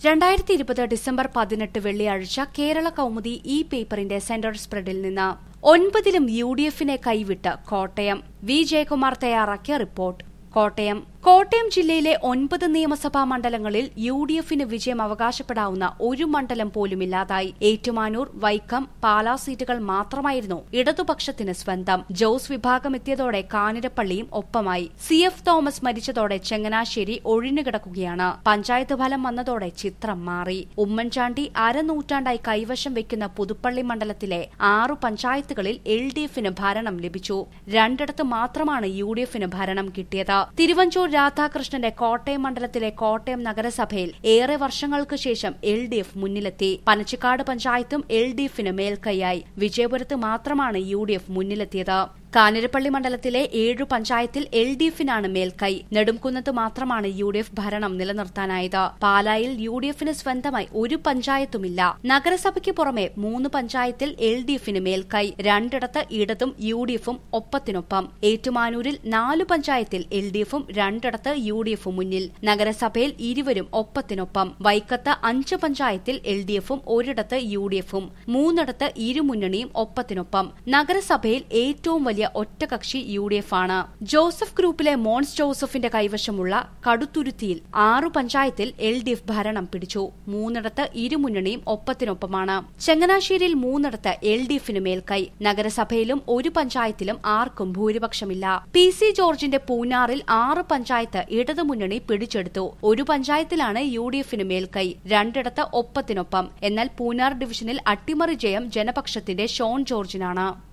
രണ്ടായിരത്തി ഇരുപത് ഡിസംബർ പതിനെട്ട് വെള്ളിയാഴ്ച കേരള കൗമുദി ഇ പേപ്പറിന്റെ സെന്റർ സ്പ്രെഡിൽ നിന്ന് ഒൻപതിലും യു ഡി എഫിനെ കൈവിട്ട് കോട്ടയം വി ജയകുമാർ തയ്യാറാക്കിയ റിപ്പോർട്ട് കോട്ടയം കോട്ടയം ജില്ലയിലെ ഒൻപത് നിയമസഭാ മണ്ഡലങ്ങളിൽ യു ഡി എഫിന് വിജയം അവകാശപ്പെടാവുന്ന ഒരു മണ്ഡലം പോലുമില്ലാതായി ഏറ്റുമാനൂർ വൈക്കം പാലാ സീറ്റുകൾ മാത്രമായിരുന്നു ഇടതുപക്ഷത്തിന് സ്വന്തം ജോസ് വിഭാഗം എത്തിയതോടെ കാനിരപ്പള്ളിയും ഒപ്പമായി സി എഫ് തോമസ് മരിച്ചതോടെ ചെങ്ങനാശ്ശേരി ഒഴിഞ്ഞുകിടക്കുകയാണ് പഞ്ചായത്ത് ഫലം വന്നതോടെ ചിത്രം മാറി ഉമ്മൻചാണ്ടി അരനൂറ്റാണ്ടായി കൈവശം വെക്കുന്ന പുതുപ്പള്ളി മണ്ഡലത്തിലെ ആറു പഞ്ചായത്തുകളിൽ എൽ ഡി എഫിന് ഭരണം ലഭിച്ചു രണ്ടിടത്ത് മാത്രമാണ് യു ഡി എഫിന് ഭരണം കിട്ടിയത് തിരുവഞ്ചൂർ രാധാകൃഷ്ണന്റെ കോട്ടയം മണ്ഡലത്തിലെ കോട്ടയം നഗരസഭയിൽ ഏറെ വർഷങ്ങൾക്ക് ശേഷം എൽ ഡി എഫ് മുന്നിലെത്തി പനച്ചിക്കാട് പഞ്ചായത്തും എൽ ഡി എഫിന് മേൽക്കൈയായി വിജയപുരത്ത് മാത്രമാണ് യു ഡി എഫ് മുന്നിലെത്തിയത് കാഞ്ഞിരപ്പള്ളി മണ്ഡലത്തിലെ ഏഴു പഞ്ചായത്തിൽ എൽ ഡി എഫിനാണ് മേൽക്കൈ നെടുംകുന്നത്ത് മാത്രമാണ് യു ഡി എഫ് ഭരണം നിലനിർത്താനായത് പാലായിൽ യു ഡി എഫിന് സ്വന്തമായി ഒരു പഞ്ചായത്തുമില്ല നഗരസഭയ്ക്ക് പുറമെ മൂന്ന് പഞ്ചായത്തിൽ എൽ ഡി എഫിന് മേൽക്കൈ രണ്ടിടത്ത് ഇടതും യു ഡി എഫും ഒപ്പത്തിനൊപ്പം ഏറ്റുമാനൂരിൽ നാലു പഞ്ചായത്തിൽ എൽ ഡി എഫും രണ്ടിടത്ത് യു ഡി എഫും മുന്നിൽ നഗരസഭയിൽ ഇരുവരും ഒപ്പത്തിനൊപ്പം വൈക്കത്ത് അഞ്ച് പഞ്ചായത്തിൽ എൽ ഡി എഫും ഒരിടത്ത് യു ഡി എഫും മൂന്നിടത്ത് ഇരുമുന്നണിയും ഒപ്പത്തിനൊപ്പം നഗരസഭയിൽ ഏറ്റവും വലിയ ഒറ്റകക്ഷി യു ഡി എഫ് ആണ് ജോസഫ് ഗ്രൂപ്പിലെ മോൺസ് ജോസഫിന്റെ കൈവശമുള്ള കടുത്തുരുത്തിയിൽ ആറു പഞ്ചായത്തിൽ എൽ ഡി എഫ് ഭരണം പിടിച്ചു മൂന്നിടത്ത് ഇരുമുന്നണിയും ഒപ്പത്തിനൊപ്പമാണ് ചങ്ങനാശ്ശേരിയിൽ മൂന്നിടത്ത് എൽ ഡി എഫിന് മേൽക്കൈ നഗരസഭയിലും ഒരു പഞ്ചായത്തിലും ആർക്കും ഭൂരിപക്ഷമില്ല പി സി ജോർജിന്റെ പൂനാറിൽ ആറ് പഞ്ചായത്ത് ഇടതുമുന്നണി പിടിച്ചെടുത്തു ഒരു പഞ്ചായത്തിലാണ് യു ഡി എഫിന് മേൽക്കൈ രണ്ടിടത്ത് ഒപ്പത്തിനൊപ്പം എന്നാൽ പൂനാർ ഡിവിഷനിൽ അട്ടിമറി ജയം ജനപക്ഷത്തിന്റെ ഷോൺ ജോർജിനാണ്